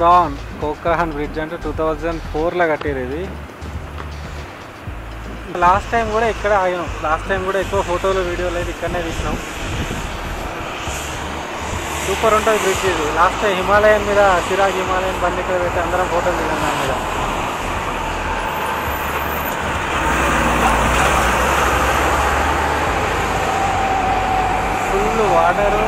Pokhran Pokhran bridge అంటే two thousand ఫోర్లో కట్టారు ఇది లాస్ట్ టైం కూడా ఇక్కడ ఆగినాం లాస్ట్ టైం కూడా ఎక్కువ ఫోటోలు వీడియోలు అయితే ఇక్కడనే తీసినాం సూపర్ ఉంటుంది బ్రిడ్జ్ ఇది లాస్ట్ టైం హిమాలయన్ మీద చిరాగ్ హిమాలయన్ బండి ఇక్కడ పెట్టి అందరం ఫోటోలు దిగాం దాని మీద ఫుల్ వాటరు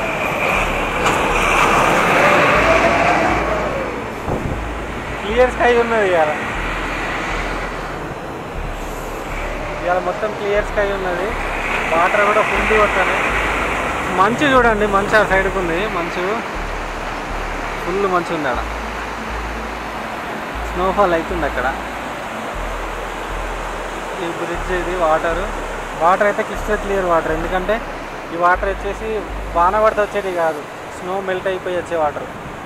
క్లియర్ స్కై ఉన్నది ఇవాళ ఇవాళ మొత్తం క్లియర్ స్కై ఉన్నది వాటర్ కూడా ఫుల్ కొట్టాను మంచు చూడండి మంచు ఆ సైడ్కి ఉంది మంచు ఫుల్ మంచు ఉంది అక్కడ స్నోఫాల్ అవుతుంది అక్కడ ఈ బ్రిడ్జ్ ఇది వాటర్ వాటర్ అయితే క్రిస్టల్ క్లియర్ వాటర్ ఎందుకంటే ఈ వాటర్ వచ్చేసి వాన పడితే వచ్చేది కాదు స్నో మెల్ట్ అయిపోయి వచ్చే వాటర్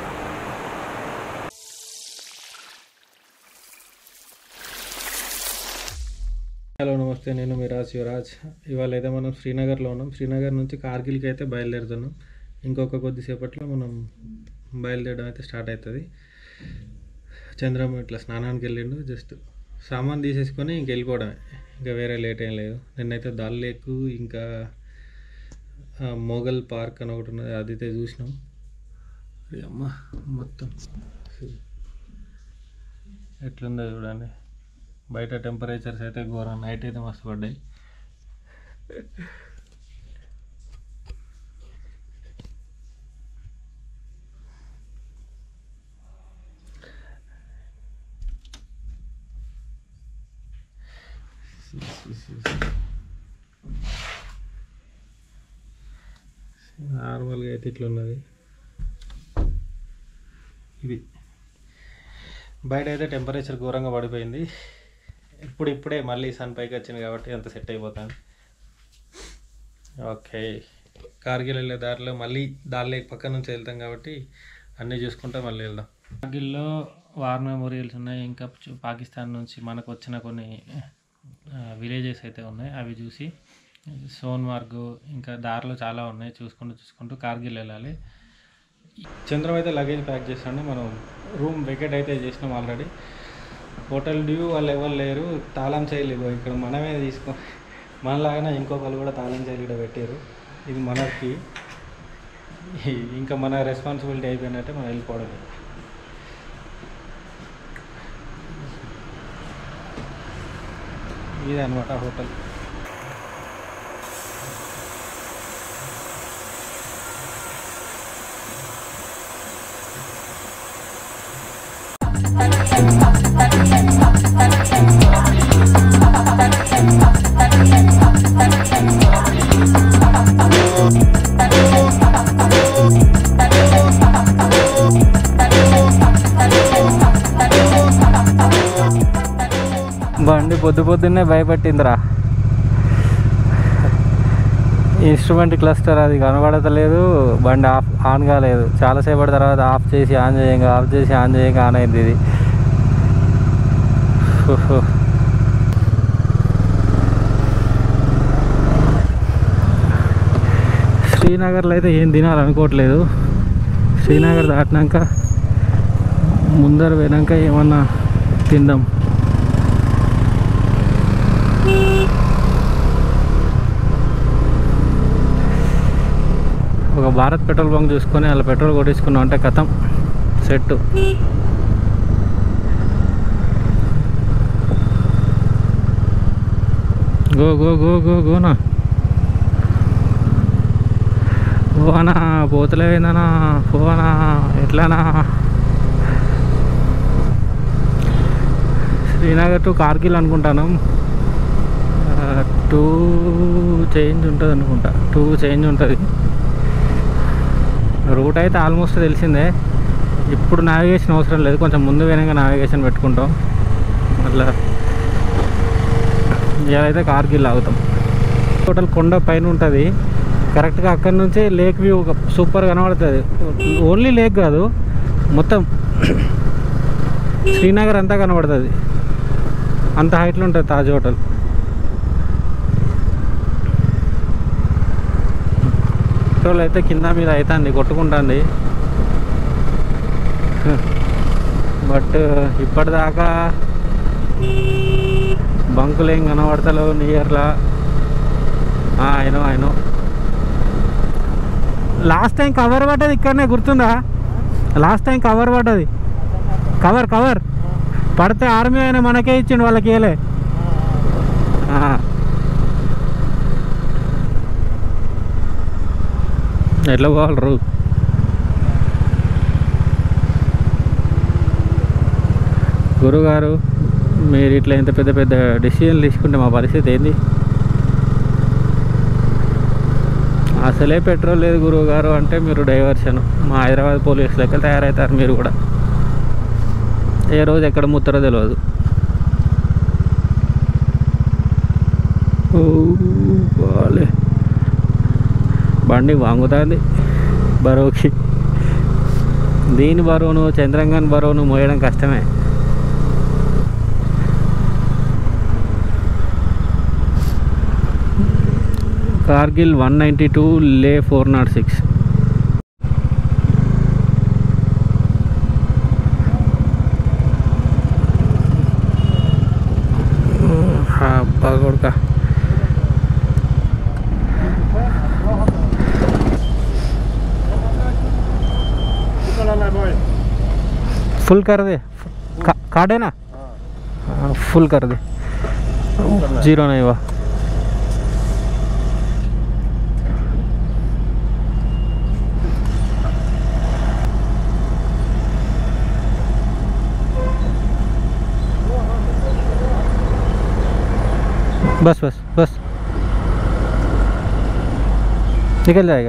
హలో నమస్తే నేను మిరాజ్ యువరాజ్ ఇవాళ అయితే మనం శ్రీనగర్లో ఉన్నాం శ్రీనగర్ నుంచి కార్గిల్కి అయితే బయలుదేరుతున్నాం ఇంకొక కొద్దిసేపట్లో మనం బయలుదేరడం అయితే స్టార్ట్ అవుతుంది చంద్రం ఇట్లా స్నానానికి వెళ్ళిండు జస్ట్ సామాన్ తీసేసుకొని ఇంక వెళ్ళిపోవడమే ఇంకా వేరే లేట్ ఏం లేదు నిన్నైతే దాల్ లేక్ ఇంకా ఆ, మొఘల్ పార్క్ అని ఒకటి ఉన్నది అది అయితే చూసినాం ఇది అమ్మ మొత్తం ఎట్లుందో చూడండి బయట టెంపరేచర్స్ అయితే ఘోరం నైట్ అయితే మస్తు పడ్డాయి నార్మల్గా అయితే ఇట్లా ఉన్నది ఇది బయట అయితే టెంపరేచర్ ఘోరంగా పడిపోయింది ఇప్పుడు ఇప్పుడే మళ్ళీ సన్ పైకి వచ్చింది కాబట్టి అంత సెట్ అయిపోతాను ఓకే కార్గిల్ వెళ్ళే దారిలో మళ్ళీ దారి లేక పక్క నుంచి వెళ్తాం కాబట్టి అన్నీ చూసుకుంటా మళ్ళీ వెళ్దాం కార్గిల్లో వార్ మెమోరియల్స్ ఉన్నాయి ఇంకా చు- పాకిస్తాన్ నుంచి మనకు వచ్చిన కొన్ని విలేజెస్ అయితే ఉన్నాయి అవి చూసి సోన్మార్గ్ ఇంకా దారిలో చాలా ఉన్నాయి చూసుకుంటూ చూసుకుంటూ కార్గిల్ వెళ్ళాలి చంద్రం అయితే లగేజ్ ప్యాక్ చేస్తాను మనం రూమ్ వెకెట్ అయితే చేసినాం ఆల్రెడీ హోటల్ డ్యూ వాళ్ళు ఎవరు లేరు తాళం చేయలేదు ఇక్కడ మనమే తీసుకో మనలాగానే ఇంకొకరు కూడా తాళం చేయలు ఇక్కడ పెట్టారు ఇది మనకి ఇంకా మన రెస్పాన్సిబిలిటీ అయిపోయినట్టే మనం వెళ్ళిపోవడమే ఇదే అనమాట హోటల్ బండి పొద్దు పొద్దున్నే భయపెట్టిందిరా ఇన్స్ట్రుమెంట్ క్లస్టర్ అది కనబడతలేదు బండి ఆఫ్ ఆన్ కాలేదు చాలాసేపటి తర్వాత ఆఫ్ చేసి ఆన్ చేయంగా ఆఫ్ చేసి ఆన్ చేయంగా ఆన్ అయింది ఇది హుహు. శ్రీనగర్లో అయితే ఏం తినాలనుకోవట్లేదు శ్రీనగర్ దాటినాక ముందర పోయినాక ఏమన్నా తిందాం ఒక భారత్ పెట్రోల్ బంక్ చూసుకొని అలా పెట్రోల్ కొట్టించుకున్నాం అంటే కథం set go go go go గోనా పోనా పోతలేదనా పోనా ఎట్లానా శ్రీనగర్ టు కార్గిల్ అనుకుంటాను టూ చేంజ్ ఉంటుంది అనుకుంటా టూ చేంజ్ ఉంటుంది రూట్ అయితే ఆల్మోస్ట్ తెలిసిందే ఇప్పుడు నావిగేషన్ అవసరం లేదు కొంచెం ముందు పోయినాక నావిగేషన్ పెట్టుకుంటాం మళ్ళా ఇదైతే కార్గిల్ ఆగుతాం టోటల్ కొండ పైన ఉంటుంది కరెక్ట్గా అక్కడి నుంచి లేక్ వ్యూ సూపర్ కనబడుతుంది ఓన్లీ లేక్ కాదు మొత్తం శ్రీనగర్ అంతా కనబడుతుంది అంత హైట్లో ఉంటుంది తాజ్ హోటల్ పెట్రోల్ అయితే కింద మీద అవుతుంది కొట్టుకుంటుంది బట్ ఇప్పటిదాకా బంకులు ఏం కనబడతలేవు నియర్లా అయినో అయినో లాస్ట్ టైం కవర్ పడ్డది ఇక్కడనే గుర్తుందా లాస్ట్ టైం కవర్ పడ్డది కవర్ కవర్ పడితే ఆర్మీ ఆయన మనకే ఇచ్చిండు వాళ్ళకి ఏలే ఎట్లా పోవాలి రూ గురుగారు మీరు ఇట్లా ఇంత పెద్ద పెద్ద డెసిషన్లు తీసుకుంటే మా పరిస్థితి ఏంది అసలే పెట్రోల్ లేదు గురువు గారు అంటే మీరు డైవర్షన్ మా హైదరాబాద్ పోలీస్ లెక్క తయారవుతారు మీరు కూడా ఏ రోజు ఎక్కడ ముత్తరో తెలియదు ఓ, బాలే బండి వాంగుతుంది బరువుకి దీని బరువును చంద్రంగాన్ బరువును మోయడం కష్టమే Kargil one ninety two Leh four naught six అబ్బా కొడుక फुल कर दे का, कार्ड है ना हाँ, फुल कर दे जीरो नहीं हुआ बस बस बस निकल जाएगा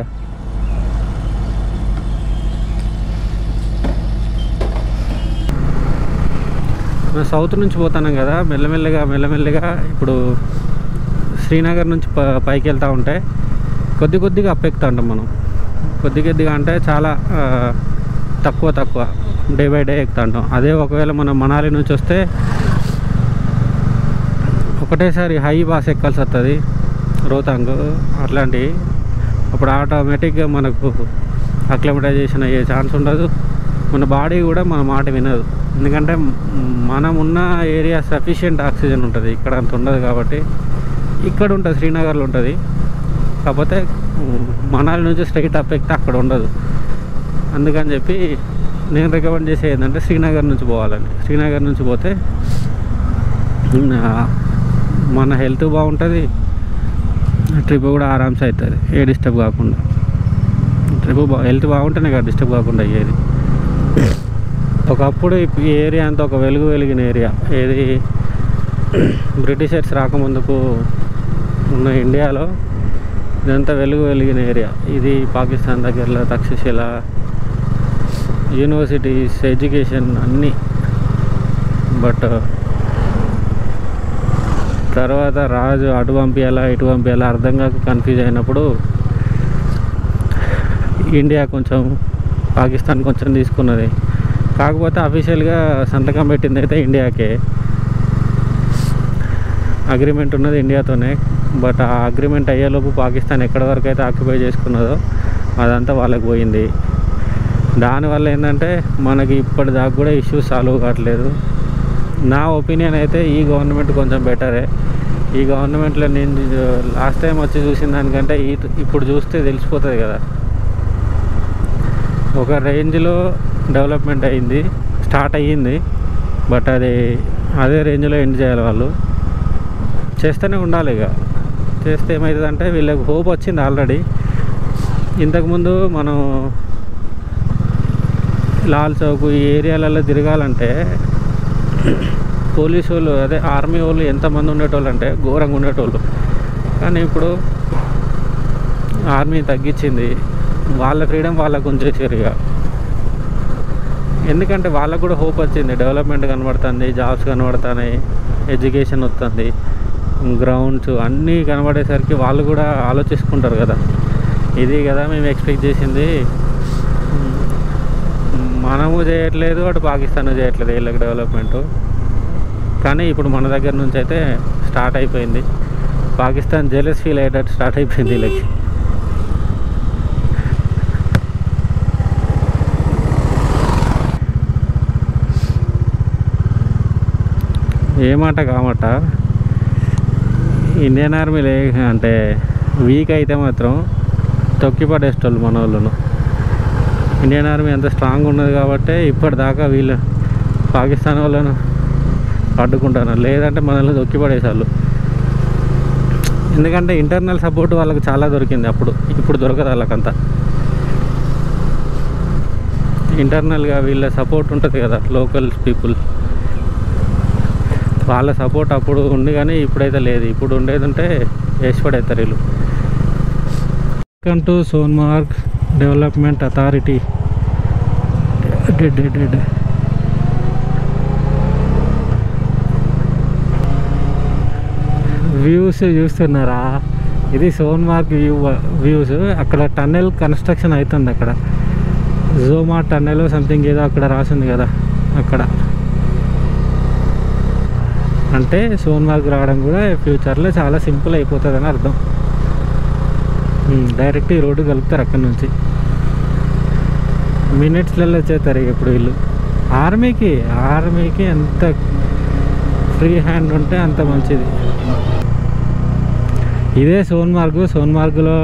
మనం సౌత్ నుంచి పోతున్నాం కదా మెల్లమెల్లగా మెల్లమెల్లగా ఇప్పుడు శ్రీనగర్ నుంచి ప పైకి వెళ్తూ ఉంటే కొద్ది కొద్దిగా అప్ ఎక్కుతా ఉంటాం మనం కొద్ది కొద్దిగా అంటే చాలా ఆ, తక్కువ తక్కువ డే బై డే ఎక్కుతా ఉంటాం అదే ఒకవేళ మనం మనాలి నుంచి వస్తే ఒకటేసారి హై బాస్ ఎక్కాల్సి వస్తుంది రోతాంగ్ అట్లాంటివి అప్పుడు ఆటోమేటిక్గా మనకు అక్లమటైజేషన్ అయ్యే ఛాన్స్ ఉండదు మన బాడీ కూడా మన మాట వినదు ఎందుకంటే మ్, మనం ఉన్న ఏరియా సఫిషియెంట్ ఆక్సిజన్ ఉంటుంది ఇక్కడ అంత ఉండదు కాబట్టి ఇక్కడ ఉంటుంది శ్రీనగర్లో ఉంటుంది కాకపోతే మ్, మనాలి నుంచి స్ట్రైట్ అప్ ఎక్కితే అక్కడ ఉండదు అందుకని చెప్పి నేను రికమెండ్ చేసేది ఏంటంటే శ్రీనగర్ నుంచి పోవాలని శ్రీనగర్ నుంచి పోతే ఆ, మన హెల్త్ బాగుంటుంది ట్రిప్ కూడా ఆరామ్స్ అవుతుంది ఏ డిస్టర్బ్ కాకుండా ట్రిప్ బా హెల్త్ బాగుంటేనే కదా డిస్టర్బ్ కాకుండా అయ్యేది ఒకప్పుడు ఈ- ఈ ఏరియా అంతా ఒక వెలుగు వెలిగిన ఏరియా ఏది బ్రిటిషర్స్ రాకముందుకు ఉన్న ఇండియాలో ఇదంతా వెలుగు వెలిగిన ఏరియా ఇది పాకిస్తాన్ దగ్గరలో తక్షశిల యూనివర్సిటీస్ ఎడ్యుకేషన్ అన్నీ బట్ తర్వాత రాజు అటు పంపించాలా ఇటు పంపించాలా అర్థం కాక కన్ఫ్యూజ్ అయినప్పుడు ఇండియా కొంచెం పాకిస్తాన్ కొంచెం తీసుకున్నది కాకపోతే అఫీషియల్గా సంతకం పెట్టింది అయితే ఇండియాకే అగ్రిమెంట్ ఉన్నది ఇండియాతోనే బట్ ఆ అగ్రిమెంట్ అయ్యేలోపు పాకిస్తాన్ ఎక్కడి వరకు అయితే ఆక్యుపై చేసుకున్నదో అదంతా వాళ్ళకి పోయింది దానివల్ల ఏంటంటే మనకి ఇప్పటిదాకా కూడా ఇష్యూస్ సాల్వ్ కావట్లేదు నా ఒపీనియన్ అయితే ఈ గవర్నమెంట్ కొంచెం బెటరే ఈ గవర్నమెంట్లో నేను లాస్ట్ టైం వచ్చి చూసిన దానికంటే ఈ ఇప్పుడు చూస్తే తెలిసిపోతుంది కదా ఒక రేంజ్లో డెవలప్మెంట్ అయింది స్టార్ట్ అయ్యింది బట్ అది అదే రేంజ్లో ఎండ్ చేయాలి వాళ్ళు చేస్తూనే ఉండాలి ఇక చేస్తే ఏమవుతుందంటే వీళ్ళకి హోప్ వచ్చింది ఆల్రెడీ ఇంతకుముందు మనం లాల్ చౌక్ ఈ ఏరియాలలో తిరగాలంటే పోలీసు వాళ్ళు అదే ఆర్మీ వాళ్ళు ఎంతమంది ఉండేటోళ్ళు అంటే ఘోరంగా ఉండేటోళ్ళు కానీ ఇప్పుడు ఆర్మీ తగ్గించింది వాళ్ళ ఫ్రీడమ్ వాళ్ళకు ఉంచేసారు ఇక ఎందుకంటే వాళ్ళకు కూడా హోప్ వచ్చింది డెవలప్మెంట్ కనబడుతుంది జాబ్స్ కనబడుతున్నాయి ఎడ్యుకేషన్ వస్తుంది గ్రౌండ్స్ అన్నీ కనబడేసరికి వాళ్ళు కూడా ఆలోచిస్తుంటారు కదా ఇది కదా మేము ఎక్స్పెక్ట్ చేసింది మనము చేయట్లేదు అటు పాకిస్తాన్ చేయట్లేదు వీళ్ళకి డెవలప్మెంట్ కానీ ఇప్పుడు మన దగ్గర నుంచి అయితే స్టార్ట్ అయిపోయింది పాకిస్తాన్ జెలస్ ఫీల్ అయ్యేటట్టు స్టార్ట్ అయిపోయింది వీళ్ళకి ఏమాట కామట ఇండియన్ ఆర్మీ లే అంటే వీక్ అయితే మాత్రం తొక్కి పడేసేటోళ్ళు మన వాళ్ళను ఇండియన్ ఆర్మీ అంత స్ట్రాంగ్ ఉన్నది కాబట్టి ఇప్పటిదాకా వీళ్ళు పాకిస్తాన్ వాళ్ళను అడ్డుకుంటారు లేదంటే మనల్ని తొక్కి పడేసాళ్ళు ఎందుకంటే ఇంటర్నల్ సపోర్ట్ వాళ్ళకి చాలా దొరికింది అప్పుడు ఇప్పుడు దొరకదు వాళ్ళకంతా ఇంటర్నల్గా వీళ్ళ సపోర్ట్ ఉంటుంది కదా లోకల్ పీపుల్ వాళ్ళ సపోర్ట్ అప్పుడు ఉంది కానీ ఇప్పుడైతే లేదు ఇప్పుడు ఉండేది ఉంటే వేసి పడేస్తారు వీళ్ళు welcome to Sonmarg development authority dead dead dead views చూస్తున్నారా ఇది సోన్మార్గ్ వ్యూ వ్యూస్ అక్కడ టన్నెల్ కన్స్ట్రక్షన్ అవుతుంది అక్కడ జోమా టన్నెల్ సంథింగ్ ఏదో అక్కడ రాసింది కదా అక్కడ అంటే సోన్మార్గ్ రావడం కూడా ఫ్యూచర్లో చాలా సింపుల్ అయిపోతుంది అని అర్థం ఉమ్, డైరెక్ట్ ఈ రోడ్డు కలుపుతారు అక్కడ నుంచి మినిట్స్లలో వచ్చేస్తారు ఇక ఇప్పుడు వీళ్ళు ఆర్మీకి ఆర్మీకి ఎంత ఫ్రీ హ్యాండ్ ఉంటే అంత మంచిది ఇదే సోన్మార్గ్ సోన్మార్గ్లో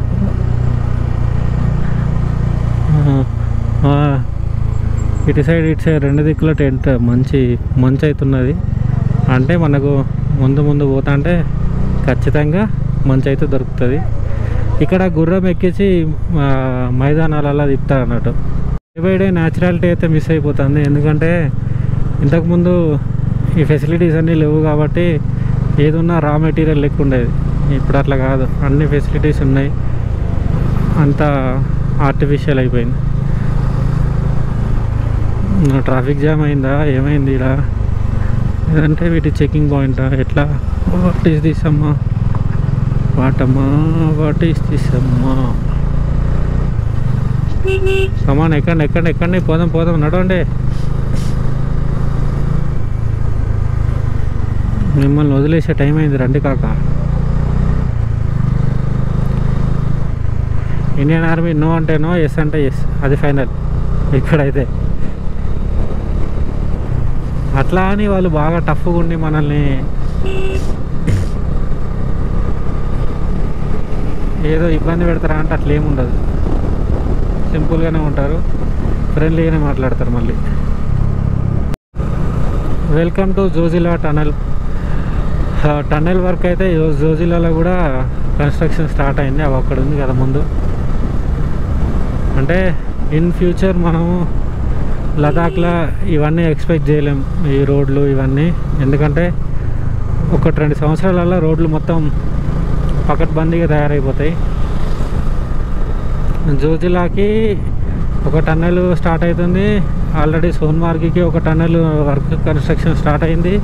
ఆ, ఆ, ఇటు సైడ్ ఇటు సైడ్ రెండు దిక్కుల టెంట్ మంచి మంచి అవుతున్నది అంటే మనకు ముందు ముందు పోతా అంటే ఖచ్చితంగా మంచి అయితే దొరుకుతుంది ఇక్కడ గుర్రం ఎక్కించి ఆ, మైదానాలలో తిప్పుతారు అన్నట్టు డే బై డే న్యాచురాలిటీ అయితే మిస్ అయిపోతుంది ఎందుకంటే ఇంతకుముందు ఈ ఫెసిలిటీస్ అన్నీ లేవు కాబట్టి ఏదున్నా రా మెటీరియల్ లెక్క ఉండేది ఇప్పుడు అట్లా కాదు అన్ని ఫెసిలిటీస్ ఉన్నాయి అంతా ఆర్టిఫిషియల్ అయిపోయింది ట్రాఫిక్ జామ్ అయిందా ఏమైంది ఇలా లేదంటే వీటి చెకింగ్ పాయింటా ఎట్లా వాట్ ఈస్ దిస్ అమ్మా వాటమ్మా వాట్ ఈస్ దిస్ అమ్మా కమాన్ ఎక్కండి ఎక్కండి ఎక్కండి పోదాం పోదాం నడవండి మిమ్మల్ని వదిలేసే టైం అయింది రండి కాక ఇండియన్ ఆర్మీ నో అంటే నో ఎస్ అంటే ఎస్ అది ఫైనల్ ఇక్కడైతే అట్లా అని వాళ్ళు బాగా టఫ్గా ఉండి మనల్ని ఏదో ఇబ్బంది పెడతారా అంటే అట్లా ఏమి ఉండదు సింపుల్గానే ఉంటారు ఫ్రెండ్లీగానే మాట్లాడతారు మళ్ళీ welcome to Zojila tunnel tunnel work అయితే జో- జోజిలాలో కూడా కన్స్ట్రక్షన్ స్టార్ట్ అయింది అవి అక్కడ ఉంది కదా ముందు అంటే ఇన్ ఫ్యూచర్ మనము లదాఖ్లో ఇవన్నీ ఎక్స్పెక్ట్ చేయలేం ఈ రోడ్లు ఇవన్నీ ఎందుకంటే ఒకటి రెండు సంవత్సరాలలో రోడ్లు మొత్తం పకడ్బందీగా తయారైపోతాయి జోజిలాకి ఒక టన్నెల్ స్టార్ట్ అవుతుంది ఆల్రెడీ సోన్మార్గ్కి ఒక టన్నెల్ వర్క్ కన్స్ట్రక్షన్ స్టార్ట్ అయింది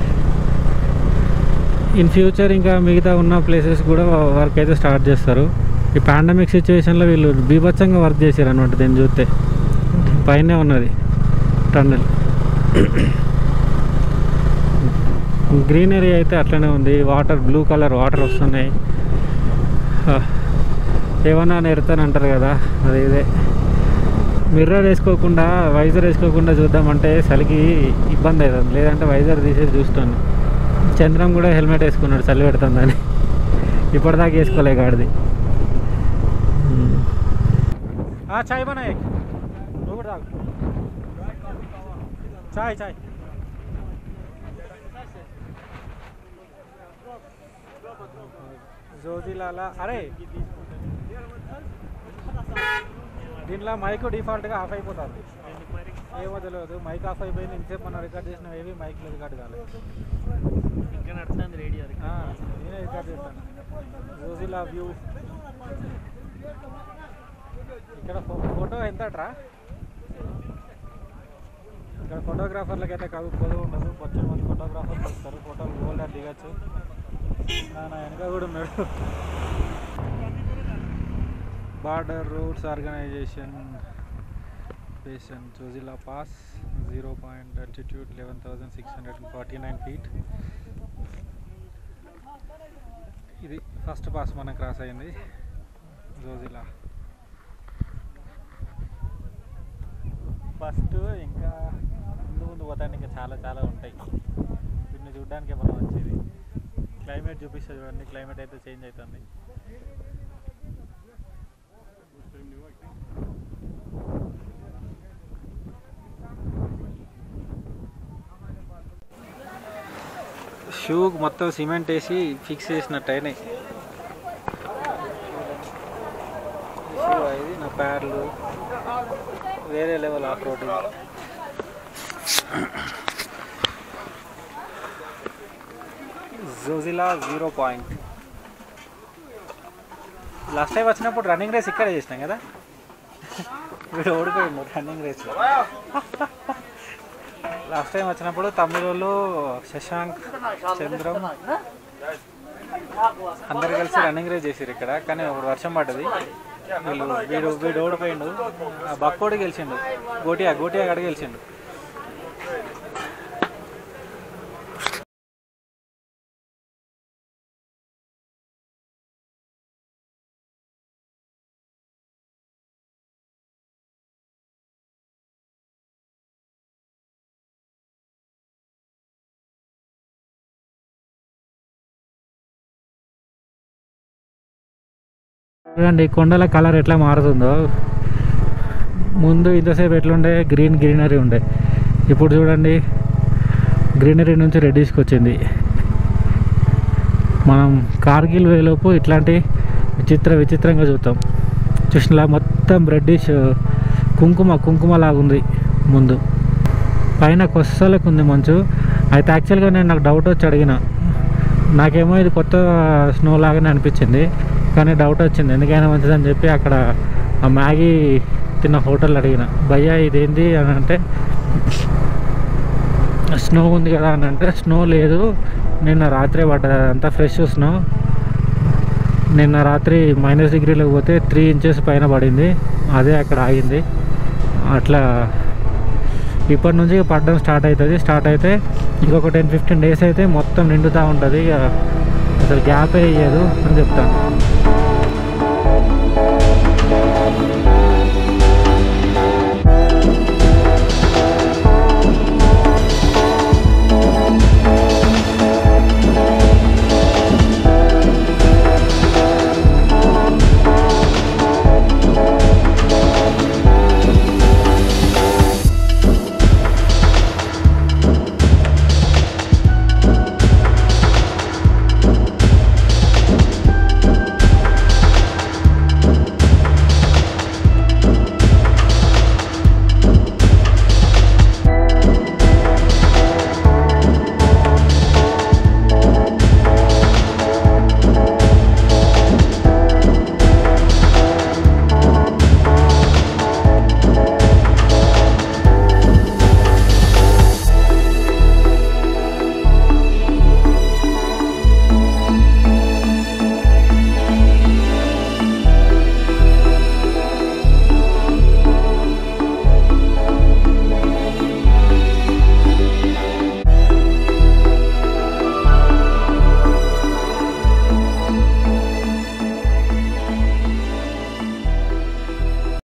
ఇన్ ఫ్యూచర్ ఇంకా మిగతా ఉన్న ప్లేసెస్ కూడా వర్క్ అయితే స్టార్ట్ చేస్తారు ఈ పాండమిక్ సిచ్యువేషన్లో వీళ్ళు బీభత్సంగా వర్క్ చేశారు అనమాట దీన్ని చూస్తే పైనే ఉన్నది టన్నెల్ గ్రీనరీ అయితే అట్లనే ఉంది వాటర్ బ్లూ కలర్ వాటర్ వస్తున్నాయి ఆ, ఏమన్నా నెడతానంటారు కదా అది ఇదే మిర్రర్ వేసుకోకుండా వైజర్ వేసుకోకుండా చూద్దామంటే చలికి ఇబ్బంది అవుతుంది లేదంటే వైజర్ తీసేసి చూస్తాను చంద్రం కూడా హెల్మెట్ వేసుకున్నాడు చలి పెడుతుందని ఇప్పటిదాకా వేసుకోలే గాడిది చాయ్ బనా ఏక్. నువ్వు కూడా తాగు చాయ్ చాయ్ జోజిలాలా అరే దీంట్లో మైక్ డిఫాల్ట్గా ఆఫ్ అయిపోతుంది ఏమో తెలియదు మైక్ ఆఫ్ అయిపోయింది ఇంతసేపు మనం రికార్డ్ చేసిన ఏవి మైక్లో రికార్డ్ కాలేదు ఇంకా నడుస్తుంది రేడియో ఆ, నేనే రికార్డ్ చేస్తాను జోజిలా వ్యూ ఇక్కడ ఫో- ఫోటో ఎంత అట్రా ఇక్కడ ఫోటోగ్రాఫర్లకి అయితే కాదు పొదువు ఉండదు కొంచెం మంది ఫోటోగ్రాఫర్లు వస్తారు ఫోటోలు గోల్డర్ దిగచ్చు నా నా వెనక కూడా ఉన్నాడు బార్డర్ రూట్స్ ఆర్గనైజేషన్ పేషన్ Zojila pass zero point altitude eleven thousand six hundred forty nine feet ఇది ఫస్ట్ పాస్ మనం క్రాస్ అయింది జోజిలా ఫస్ట్ ఇంకా ముందు ముందు పోతానికి ఇంకా చాలా చాలా ఉంటాయి వీటిని చూడడానికి మనం వచ్చేది క్లైమేట్ చూపిస్తే చూడండి క్లైమేట్ అయితే చేంజ్ అవుతుంది షూ మొత్తం సిమెంట్ వేసి ఫిక్స్ చేసినట్టు అయినాయి షూ ఇది నా ప్యాడ్లు వేరే లెవెల్ ఆఫ్ రోడ్ ఇది Zojila zero point last time వచ్చినప్పుడు రన్నింగ్ రేస్ ఇక్కడే చేసినాం కదా వీడు ఓడిపోయిండు రన్నింగ్ రేస్లో లాస్ట్ టైం వచ్చినప్పుడు తమిళలో శశాంక్ చంద్రం అందరు కలిసి రన్నింగ్ రేస్ చేసారు ఇక్కడ కానీ ఇప్పుడు వర్షం పడ్డది వీళ్ళు వీడు వీడు ఓడిపోయిండు ఆ బక్కోడు గెలిచిండు గోటియా గోటియా గడ గెలిచిండు చూడండి కొండల కలర్ ఎట్లా మారుతుందో ముందు ఇంతసేపు ఎట్లుండే గ్రీన్ గ్రీనరీ ఉండే ఇప్పుడు చూడండి గ్రీనరీ నుంచి రెడ్డిష్కి వచ్చింది మనం కార్గిల్ వేలోపు ఇట్లాంటి విచిత్ర విచిత్రంగా చూస్తాం చూసినలా మొత్తం రెడ్డిష్ కుంకుమ కుంకుమ లాగుంది ముందు పైన కొస్సలకు ఉంది మంచు అయితే యాక్చువల్గా నేను నాకు డౌట్ వచ్చి అడిగిన నాకేమో ఇది కొత్త స్నో లాగానే అనిపించింది కానీ డౌట్ వచ్చింది ఎందుకైనా మంచిదని చెప్పి అక్కడ ఆ మ్యాగీ తిన్న హోటల్ అడిగిన భయ్యా ఇదేంటి అని అంటే స్నో ఉంది కదా అని అంటే స్నో లేదు నిన్న రాత్రి పడ్డది అంతా ఫ్రెష్ స్నో నిన్న రాత్రి మైనస్ డిగ్రీలోకి పోతే త్రీ ఇంచెస్ పైన పడింది అదే అక్కడ ఆగింది అట్లా ఇప్పటి నుంచి పడడం స్టార్ట్ అవుతుంది స్టార్ట్ అయితే ఇంకొక టెన్ ఫిఫ్టీన్ డేస్ అయితే మొత్తం నిండుతూ ఉంటుంది ఇక అసలు గ్యాపే ఇయ్యదు అని చెప్తాను